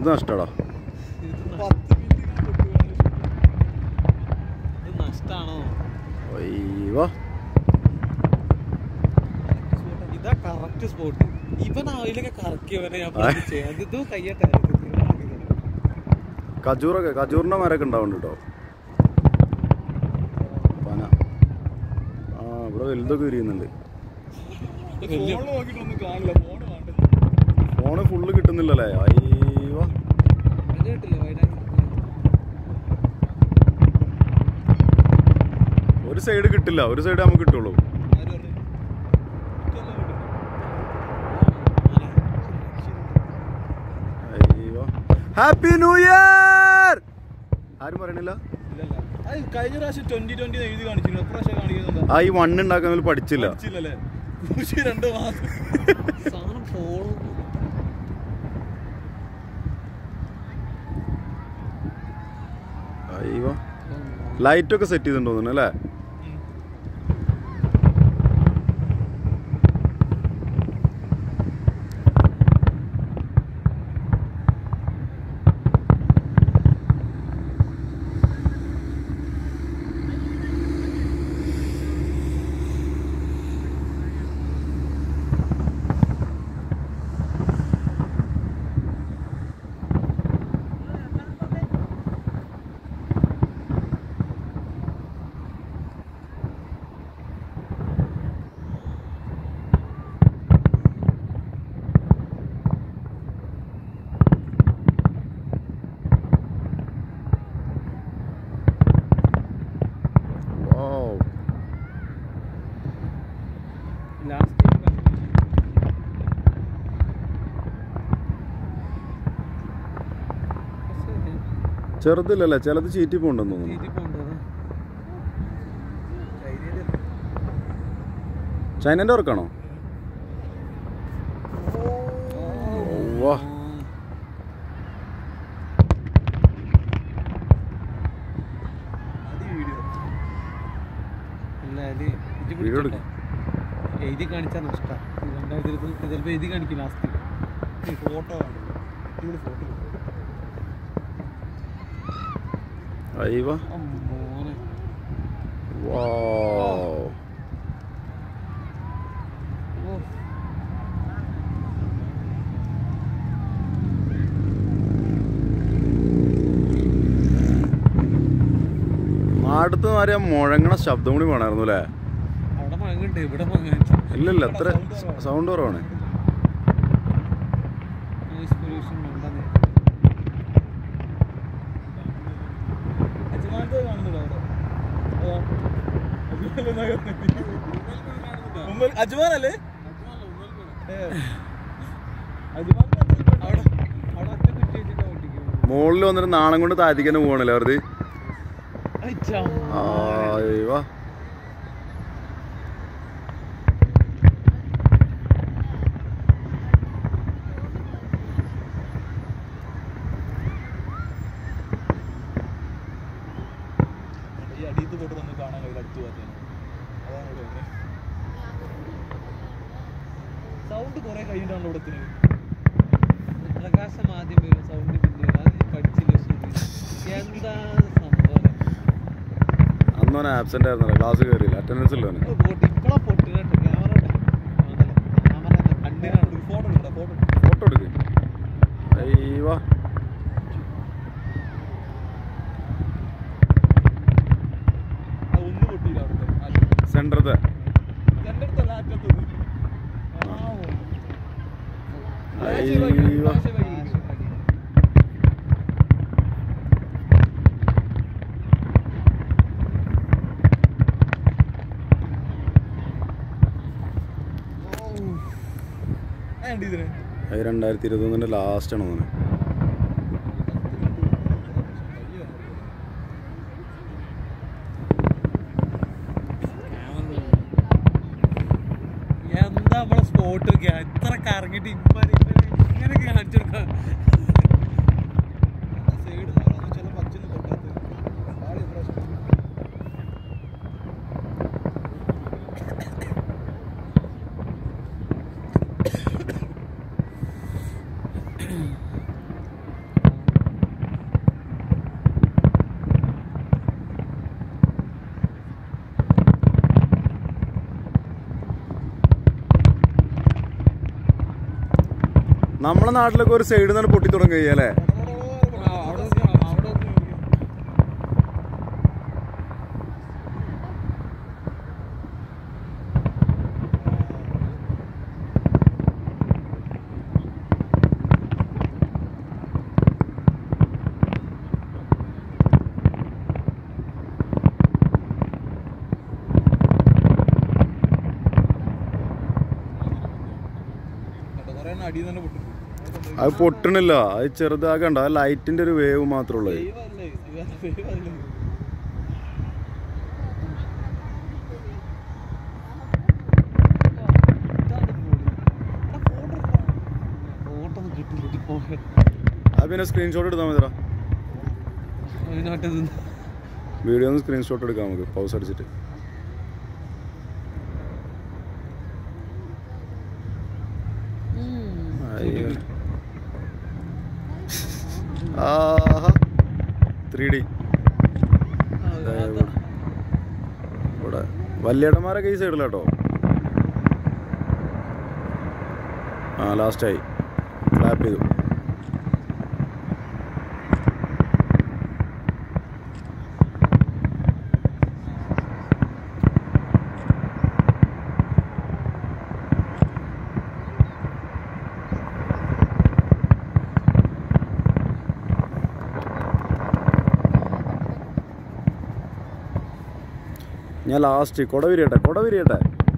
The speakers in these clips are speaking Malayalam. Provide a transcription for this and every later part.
ഇത് നഷ്ടടാ പത്ത് മിനിറ്റിന് പൊട്ടുകയാണ് ഇത് നഷ്ടാണോ അയ്യോ ഇതാ കറക്റ്റ് സ്പോട്ട് ഇവൻ അതിലൊക്കെ കറക്കിയവനെ ഞാൻ ആ. ചെയ്യാം ഇത് കയ്യട്ടെ കജൂറൊക്കെ കജൂറിന്റെ മരമൊക്കെ ഉണ്ടാവുന്നുണ്ട് കേട്ടോ പന ആ ഇവിടെ വലുതൊക്കെ വിരിയുന്നുണ്ട് ഫോണിൽ നോക്കിയിട്ടൊന്നും കാണില്ല ഫോണ് വേണ്ട ഫോണ് ഫുള്ള് കിട്ടുന്നില്ലല്ലേ അയ്യോ കേട്ടില്ല വൈഡാക്കി ഒരു സൈഡ് കിട്ടില്ല ഒരു സൈഡ് നമുക്ക് കിട്ടുള്ളൂ ആര് പറഞ്ഞു ഇതെല്ലാം കിട്ടും അയ്യോ ഹാപ്പി ന്യൂ ഇയർ ആരും പറയണില്ല ഇല്ലല്ല അത് കഴിഞ്ഞ പ്രാവശ്യം ട്വന്റി ട്വന്റി എഴുതി കാണിച്ചിരുന്നു എത്ര പ്രാവശ്യം കാണിക്കുന്നുണ്ടോ ആ ഈ വണ്ണ് ഉണ്ടാക്കാൻ പഠിച്ചില്ല പഠിച്ചില്ലല്ലേ പൂശി രണ്ട് മാസം സാധനം ഫോണും അയ്യോ ലൈറ്റൊക്കെ സെറ്റ് ചെയ്തിട്ടുണ്ടോ തോന്നുന്നു അല്ലേ Wow. ലാസ്റ്റ് ചെറുതില്ലല്ലേ ചിലത് ചീറ്റി പോണ്ടെന്ന് തോന്നുന്നു രീതി പോണ്ടതാ ചൈനന്റെ വർക്കാണോ വാ അത് വീഡിയോ അല്ല അത് ഇത് വീഡിയോ പിടിക്കണ്ടേ? എഴുതി കാണിച്ചാൽ നഷ്ടം രണ്ടായിരത്തി ഇരുപത് ചിലപ്പോൾ എഴുതി കാണിക്കും ലാസ്റ്റ് ഫോട്ടോ ആണ് ഇവിടെ ഫോട്ടോ അയ്യോ മോനെ വാ ഓ അടുത്ത് മാറിയ മുഴങ്ങണ ശബ്ദം കൂടി വേണമായിരുന്നു അല്ലേ അവിടെ മങ്ങുണ്ട് ഇവിടെ മങ്ങ ഇല്ലില്ല അത്ര സൗണ്ട് കുറവാണ് നോയിസ് പൊല്യൂഷൻ ഉണ്ടെന്ന് അജ്മാനത്തെ കാണുന്നുണ്ടോ അവിടെ അജ്മാൻ അജ്മാനല്ലേ അജ്മാൻ അവിടെ അവിടെ ഒറ്റ കുറ്റി വെച്ചിട്ട് ഓട്ടിക്കും മുകളിൽ വന്നിട്ട് നാണം കൊണ്ട് താഴത്തേക്ക് തന്നെ പോകണല്ലേ വെറുതെ അച്ഛാ അയ്യോ ഈ അടിയത്ത് പോയിട്ട് നമുക്ക് കാണാൻ കഴിയില്ല അടുത്ത് പോകാൻ അതാണ് ഇവിടെ സൗണ്ട് കുറെ കഴിഞ്ഞിട്ടാണല്ലോ ഇവിടെ എത്തുന്നത് പ്രകാശം ആദ്യം വരും സൗണ്ട് പിന്നെ വരും. അത് പഠിച്ചില്ല ശരി എന്താ സംഭവം അന്നോനെ ആബ്സെന്റ് ആയിരുന്നല്ലോ ക്ലാസ് കയറിയില്ല അറ്റൻഡൻസ് ഇല്ല അവന് പൊട്ടി ഇപ്പളാ പൊട്ടിനട്ട് ക്യാമറ ക്യാമറ കണ്ണിനാണ് ഫോട്ടോ എടുക്കണ്ട ഫോട്ടോ ഫോട്ടോ എടുക്ക് അയ്യോ ഒന്ന് പൊട്ടിയില്ല അവിടുത്തെ സെന്ററത്തെ എന്റെ അടുത്തല്ല അറ്റത്തത് അയ്യോ ഇതിന് അത് രണ്ടായിരത്തി ഇരുപത്തൊന്നിന്റെ ലാസ്റ്റ് ആണ് തോന്നുന്നത് എന്താ നമ്മളെ സ്പോട്ട് എത്ര കറങ്ങിട്ട് ഇമ്മാരി ഇങ്ങനെയൊക്കെ കാണിച്ചു കൊടുക്കാം സൈഡ് മാറാന്ന് ചില പച്ചൊന്നും പൊട്ടാത്തത് ആള് ഇപ്രാവശ്യം നമ്മളെ നാട്ടിലൊക്കെ ഒരു സൈഡിൽ നിന്നാണ് പൊട്ടി തുടങ്ങുക അല്ലേ ആ, അവിടെ നോക്ക്, അവിടെ നോക്ക്. കുറെ എണ്ണം അടിയിൽ തന്നെ പൊട്ടിട്ടു അത് പൊട്ടണില്ല അത് ചെറുതാകണ്ട ആ ലൈറ്റിന്റെ ഒരു വേവ് മാത്രമേ ഉള്ളൂ ദൈവമല്ലേ ഇവരുടെ ദൈവമല്ലേ ഫോട്ടോ ഒന്നും കിട്ടില്ല പോകട്ടെ അത് പിന്നെ സ്ക്രീൻഷോട്ട് എടുത്താൽ മതിടാ അതിനോട്ട് വീഡിയോ ഒന്ന് സ്ക്രീൻഷോട്ട് എടുക്കാം നമുക്ക് പൗസ് അടിച്ചിട്ട് അയ്യോ. ആഹാ ത്രീ ഡി ഇവിടെ വല്യേട്ടന്മാരൊക്കെ ഈ സൈഡിലാട്ടോ ആ ലാസ്റ്റായി ക്ലാപ്പ് ചെയ്തു ഞാൻ ലാസ്റ്റ് കൊട വിരിയട്ടെ കൊട വിരിയട്ടെ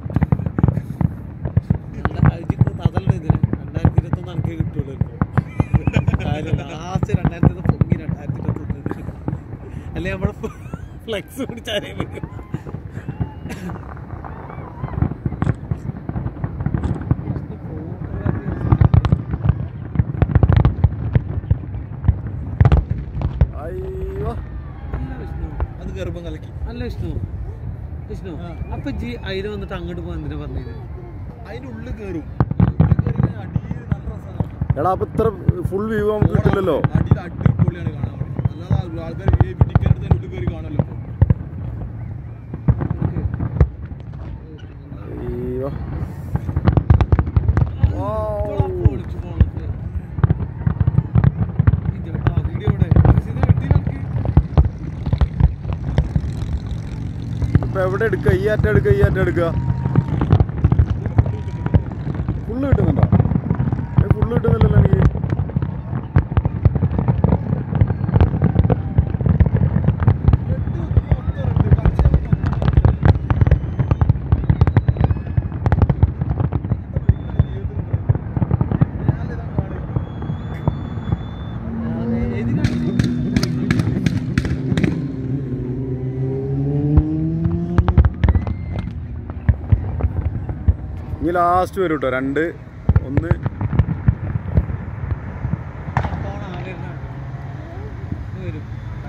അതല്ല ഇതിന് രണ്ടായിരത്തി ഇരുപത്തി ഒന്ന് അനക്കേ കിട്ടുള്ളൂ ലാസ്റ്റ് രണ്ടായിരത്തി പൊങ്ങി രണ്ടായിരത്തി ഇരുപത്തി ഒന്ന് അല്ലെ നമ്മളെ ഫ്ലെക്സ് പിടിച്ചാലേ വരും അയ്യോ അല്ല വിഷ്ണു അത് ഗർഭം കലക്കി അല്ല വിഷ്ണു വിഷ്ണു അപ്പൊ ജി അതിൽ വന്നിട്ട് അങ്ങോട്ട് പോകാൻ എന്തിനാ പറഞ്ഞത് അതിന്റെ ഉള്ളിൽ കയറും ഉള്ളിൽ കയറി കഴിഞ്ഞാൽ അടിയിൽ നല്ല രസമാണ് എടാ അപ്പൊ ഇത്ര ഫുൾ വ്യൂ നമുക്ക് കിട്ടില്ലല്ലോ അടിയിൽ അടിപൊളിയാണ് കാണാൻ വേണ്ടി അല്ലാതെ ആൾക്കാർ വി ഐ പി ടിക്കറ്റ് എടുത്ത് ഉള്ളിൽ കയറി കാണല്ലോ അയ്യോ പൊളിച്ചു പോണത് ഇതെടാ, വീഡിയോ ഇവിടെ. ഇത് വെട്ടി നോക്ക്. ഇപ്പൊ എവിടെ എടുക്കുക ഈ അറ്റ എടുക്കുക ഈ അറ്റ എടുക്കുക ഫുള്ള് കിട്ടുന്നുണ്ടോ ഫുള്ള് കിട്ടുന്നില്ലല്ലോ എനിക്ക് ഇനി ലാസ്റ്റ് വരും കേട്ടോ രണ്ട് ഒന്ന് ഫോൺ ആകരുതാണ്. ഇത് വരും.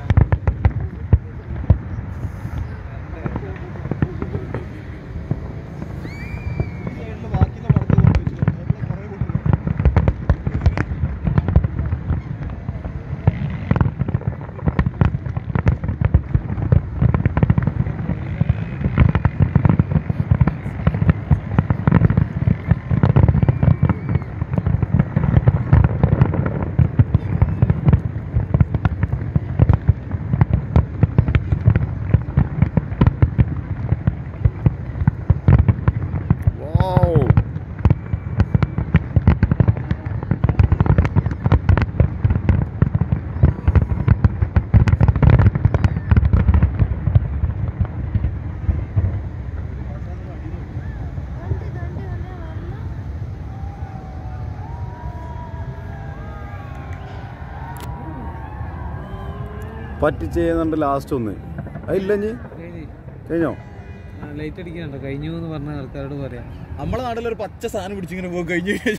വൗ. പറ്റിച്ച് ചെയ്യുന്നുണ്ട് ലാസ്റ്റ് ഒന്ന് അതില്ല ഇനി ശരി. കഴിഞ്ഞോ ആ, ലൈറ്റ് അടിക്കാനുണ്ടോ കഴിഞ്ഞു എന്ന് പറഞ്ഞ ആൾക്കാരോട് പറയാം നമ്മളെ നാട്ടിലൊരു പച്ച സാധനം പിടിച്ചിങ്ങനെ പോയി കഴിഞ്ഞു